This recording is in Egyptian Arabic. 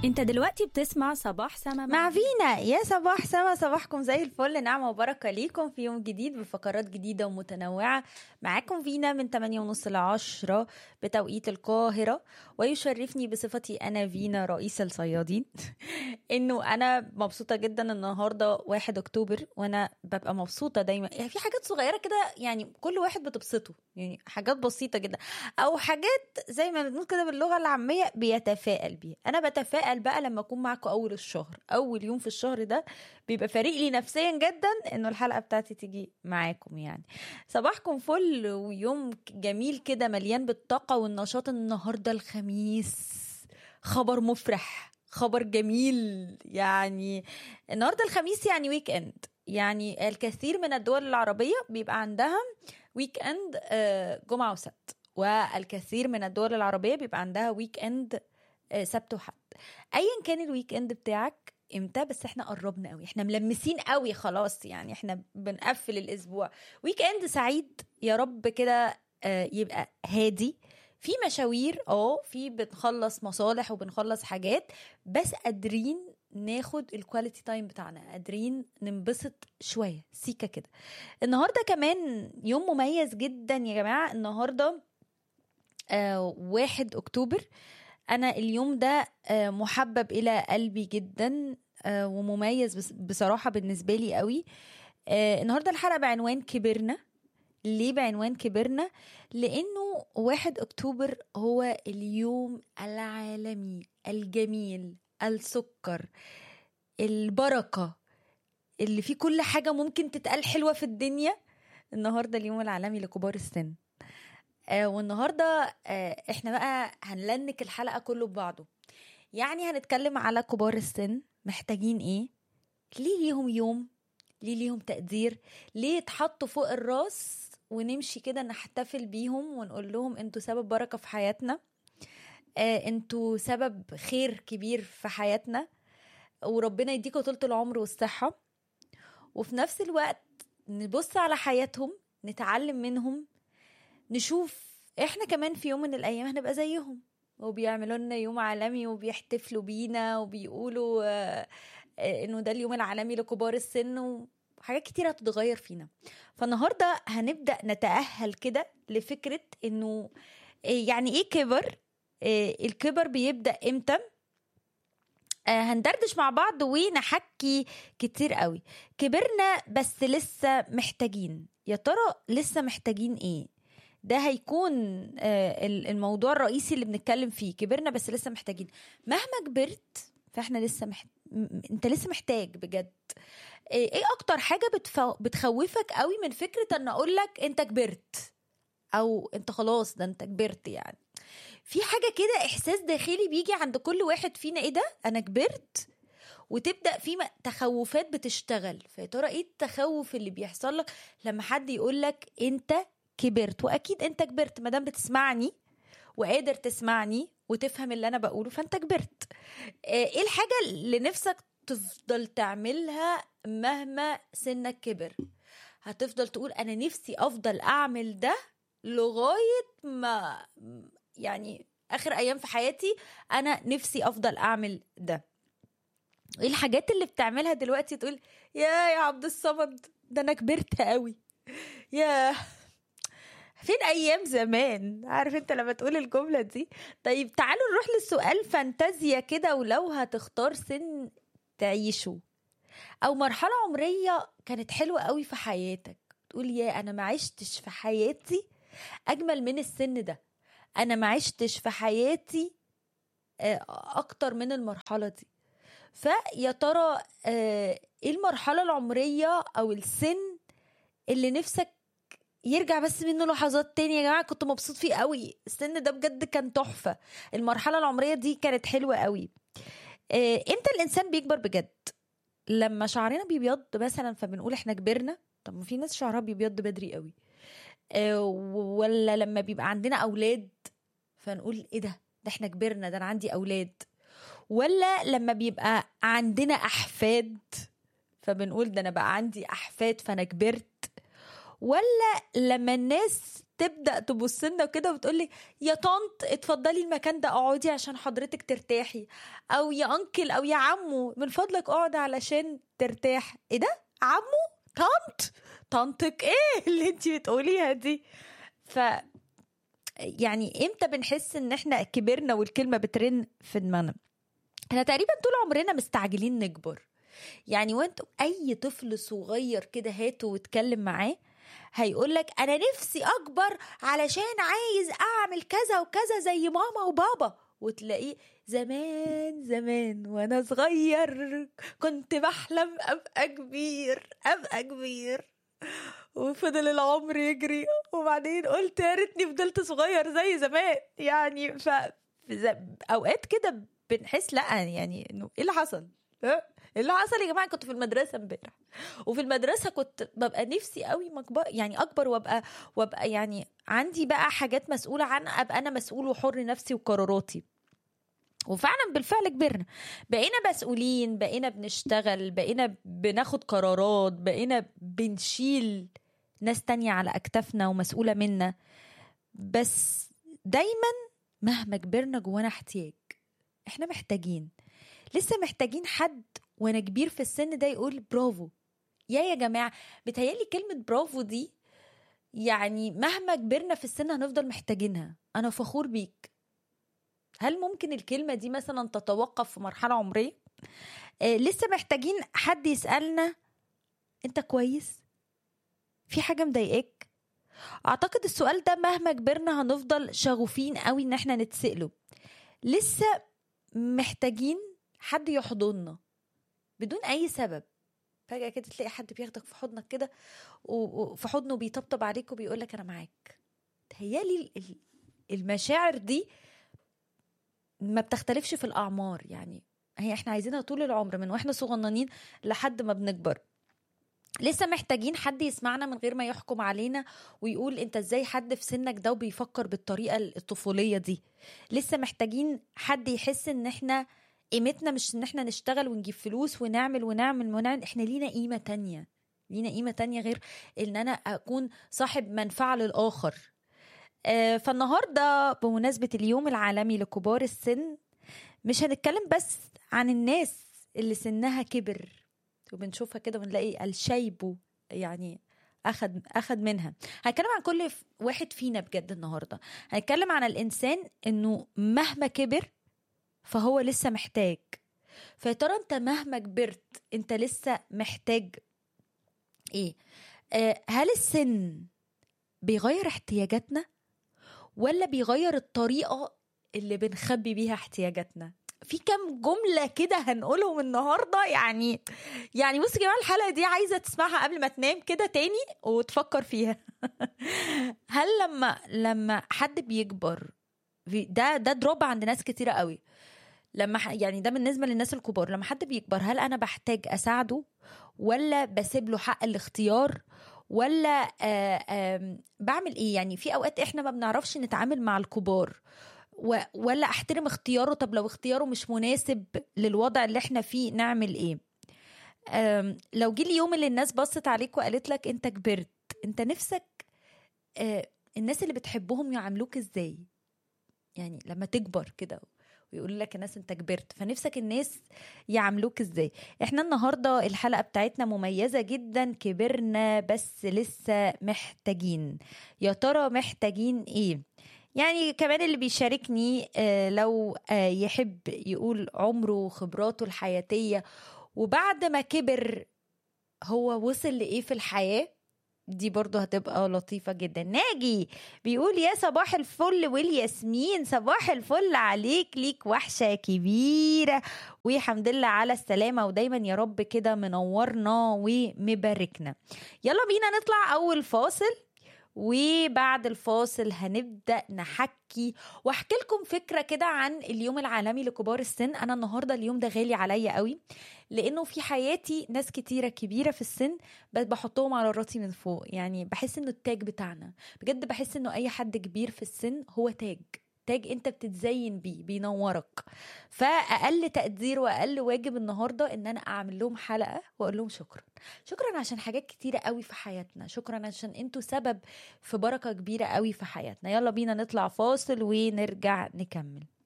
انت دلوقتي بتسمع صباح سما مع فينا يا صباح سما صباحكم زي الفل نعمة وبركة ليكم في يوم جديد بفقرات جديدة ومتنوعة معاكم فينا من 8 ونص ل 10 بتوقيت القاهرة ويشرفني بصفتي أنا فينا رئيس الصيادين إنه أنا مبسوطة جدا النهاردة 1 أكتوبر وأنا ببقى مبسوطة دايما يعني في حاجات صغيرة كده يعني كل واحد بتبسطه يعني حاجات بسيطة جدا أو حاجات زي ما بنقول كده باللغة العامية بيتفائل بيها أنا بتفائل بقى لما أكون معاكم أول الشهر أول يوم في الشهر ده بيبقى فارق لي نفسيا جدا إنه الحلقة بتاعتي تيجي معاكم يعني صباحكم فل ويوم جميل كده مليان بالطاقة والنشاط النهاردة الخميس خبر مفرح خبر جميل يعني النهارده الخميس يعني ويك اند يعني الكثير من الدول العربية بيبقى عندها ويك اند آه، جمعة وسبت والكثير من الدول العربية بيبقى عندها ويك اند آه، سبت وحد ايا كان الويك اند بتاعك امتى بس احنا قربنا قوي احنا ملمسين قوي خلاص يعني احنا بنقفل الاسبوع ويك اند سعيد يا رب كده آه، يبقى هادي في مشاوير اه في بنخلص مصالح وبنخلص حاجات بس قادرين ناخد الكواليتي تايم بتاعنا قادرين ننبسط شويه سيكه كده النهارده كمان يوم مميز جدا يا جماعه النهارده آه واحد اكتوبر انا اليوم ده آه محبب الى قلبي جدا آه ومميز بس- بصراحه بالنسبه لي قوي آه النهارده الحلقه بعنوان كبرنا ليه بعنوان كبرنا لانه واحد اكتوبر هو اليوم العالمي الجميل السكر البركه اللي فيه كل حاجه ممكن تتقال حلوه في الدنيا النهارده اليوم العالمي لكبار السن آه والنهارده آه احنا بقى هنلنك الحلقه كله ببعضه يعني هنتكلم على كبار السن محتاجين ايه ليه ليهم يوم ليه ليهم تقدير ليه يتحطوا فوق الراس ونمشي كده نحتفل بيهم ونقول لهم انتوا سبب بركه في حياتنا آه انتوا سبب خير كبير في حياتنا وربنا يديكوا طولة العمر والصحة وفي نفس الوقت نبص على حياتهم نتعلم منهم نشوف احنا كمان في يوم من الايام هنبقى زيهم وبيعملوا لنا يوم عالمي وبيحتفلوا بينا وبيقولوا آه، آه، انه ده اليوم العالمي لكبار السن وحاجات كتير هتتغير فينا فالنهارده هنبدا نتاهل كده لفكره انه آه، يعني ايه كبر آه، الكبر بيبدا امتى آه، هندردش مع بعض ونحكي كتير قوي كبرنا بس لسه محتاجين يا ترى لسه محتاجين ايه ده هيكون آه، ال- الموضوع الرئيسي اللي بنتكلم فيه كبرنا بس لسه محتاجين مهما كبرت فاحنا لسه محت... م- انت لسه محتاج بجد آه، ايه اكتر حاجه بتفو... بتخوفك قوي من فكره ان اقول لك انت كبرت او انت خلاص ده انت كبرت يعني في حاجه كده احساس داخلي بيجي عند كل واحد فينا ايه ده انا كبرت وتبدا في م- تخوفات بتشتغل فيا ترى ايه التخوف اللي بيحصل لك لما حد يقول لك انت كبرت واكيد انت كبرت ما دام بتسمعني وقادر تسمعني وتفهم اللي انا بقوله فانت كبرت آه، ايه الحاجه اللي نفسك تفضل تعملها مهما سنك كبر هتفضل تقول انا نفسي افضل اعمل ده لغايه ما يعني اخر ايام في حياتي انا نفسي افضل اعمل ده ايه الحاجات اللي بتعملها دلوقتي تقول يا يا عبد الصمد ده انا كبرت قوي يا فين ايام زمان عارف انت لما تقول الجمله دي طيب تعالوا نروح للسؤال فانتازيا كده ولو هتختار سن تعيشه او مرحله عمريه كانت حلوه قوي في حياتك تقول يا انا ما عشتش في حياتي اجمل من السن ده انا ما عشتش في حياتي آه، اكتر من المرحله دي فيا ترى آه، ايه المرحله العمريه او السن اللي نفسك يرجع بس منه لحظات تانية يا جماعة كنت مبسوط فيه قوي السن ده بجد كان تحفة المرحلة العمرية دي كانت حلوة قوي آه، امتى الانسان بيكبر بجد لما شعرنا بيبيض مثلا فبنقول احنا كبرنا طب ما في ناس شعرها بيبيض بدري قوي آه، ولا لما بيبقى عندنا اولاد فنقول ايه ده ده احنا كبرنا ده انا عندي اولاد ولا لما بيبقى عندنا احفاد فبنقول ده انا بقى عندي احفاد فانا كبرت ولا لما الناس تبدا تبص لنا كده وتقول لي يا طنط اتفضلي المكان ده اقعدي عشان حضرتك ترتاحي او يا انكل او يا عمو من فضلك اقعد علشان ترتاح ايه ده عمو طنط طنطك ايه اللي انت بتقوليها دي ف يعني امتى بنحس ان احنا كبرنا والكلمه بترن في دماغنا احنا تقريبا طول عمرنا مستعجلين نكبر يعني وانت اي طفل صغير كده هاته واتكلم معاه هيقول لك انا نفسي اكبر علشان عايز اعمل كذا وكذا زي ماما وبابا وتلاقيه زمان زمان وانا صغير كنت بحلم ابقى كبير ابقى كبير وفضل العمر يجري وبعدين قلت يا ريتني فضلت صغير زي زمان يعني ف اوقات كده بنحس لا يعني انه ايه اللي حصل؟ ايه اللي حصل يا جماعه كنت في المدرسه امبارح وفي المدرسه كنت ببقى نفسي قوي مكبر يعني اكبر وابقى وابقى يعني عندي بقى حاجات مسؤوله عنها ابقى انا مسؤول وحر نفسي وقراراتي وفعلا بالفعل كبرنا بقينا مسؤولين بقينا بنشتغل بقينا بناخد قرارات بقينا بنشيل ناس تانية على أكتافنا ومسؤولة منا بس دايما مهما كبرنا جوانا احتياج احنا محتاجين لسه محتاجين حد وانا كبير في السن ده يقول برافو يا يا جماعة بتهيألي كلمة برافو دي يعني مهما كبرنا في السن هنفضل محتاجينها أنا فخور بيك هل ممكن الكلمة دي مثلا تتوقف في مرحلة عمرية آه لسه محتاجين حد يسألنا انت كويس في حاجة مضايقاك اعتقد السؤال ده مهما كبرنا هنفضل شغوفين قوي ان احنا نتسأله لسه محتاجين حد يحضننا بدون اي سبب فجأة كده تلاقي حد بياخدك في حضنك كده وفي حضنه بيطبطب عليك وبيقول لك انا معاك تهيالي المشاعر دي ما بتختلفش في الاعمار يعني هي احنا عايزينها طول العمر من واحنا صغننين لحد ما بنكبر لسه محتاجين حد يسمعنا من غير ما يحكم علينا ويقول انت ازاي حد في سنك ده وبيفكر بالطريقه الطفوليه دي لسه محتاجين حد يحس ان احنا قيمتنا مش ان احنا نشتغل ونجيب فلوس ونعمل ونعمل ونعمل احنا لينا قيمه تانية لينا قيمه تانية غير ان انا اكون صاحب منفعه للاخر فالنهارده بمناسبه اليوم العالمي لكبار السن مش هنتكلم بس عن الناس اللي سنها كبر وبنشوفها كده ونلاقي الشيب يعني اخد اخد منها هنتكلم عن كل واحد فينا بجد النهارده هنتكلم عن الانسان انه مهما كبر فهو لسه محتاج فيا ترى انت مهما كبرت انت لسه محتاج ايه آه هل السن بيغير احتياجاتنا ولا بيغير الطريقه اللي بنخبي بيها احتياجاتنا في كام جمله كده هنقولهم النهارده يعني يعني بص يا جماعه الحلقه دي عايزه تسمعها قبل ما تنام كده تاني وتفكر فيها هل لما لما حد بيكبر ده ده دروب عند ناس كتيره قوي لما يعني ده بالنسبه للناس الكبار لما حد بيكبر هل انا بحتاج اساعده ولا بسيب له حق الاختيار ولا آآ آآ بعمل ايه يعني في اوقات احنا ما بنعرفش نتعامل مع الكبار ولا احترم اختياره طب لو اختياره مش مناسب للوضع اللي احنا فيه نعمل ايه لو جه اليوم اللي الناس بصت عليك وقالت لك انت كبرت انت نفسك الناس اللي بتحبهم يعاملوك ازاي يعني لما تكبر كده ويقول لك الناس انت كبرت فنفسك الناس يعاملوك ازاي احنا النهارده الحلقه بتاعتنا مميزه جدا كبرنا بس لسه محتاجين يا ترى محتاجين ايه يعني كمان اللي بيشاركني لو يحب يقول عمره وخبراته الحياتية وبعد ما كبر هو وصل لإيه في الحياة دي برضه هتبقى لطيفة جدا ناجي بيقول يا صباح الفل والياسمين صباح الفل عليك ليك وحشة كبيرة وحمد لله على السلامة ودايما يا رب كده منورنا ومباركنا يلا بينا نطلع أول فاصل وبعد الفاصل هنبدا نحكي واحكي لكم فكره كده عن اليوم العالمي لكبار السن انا النهارده اليوم ده غالي عليا قوي لانه في حياتي ناس كتيره كبيره في السن بس بحطهم على راسي من فوق يعني بحس انه التاج بتاعنا بجد بحس انه اي حد كبير في السن هو تاج تاج انت بتتزين بيه بينورك فاقل تقدير واقل واجب النهارده ان انا اعمل لهم حلقه واقول لهم شكرا شكرا عشان حاجات كتيره قوي في حياتنا شكرا عشان انتوا سبب في بركه كبيره قوي في حياتنا يلا بينا نطلع فاصل ونرجع نكمل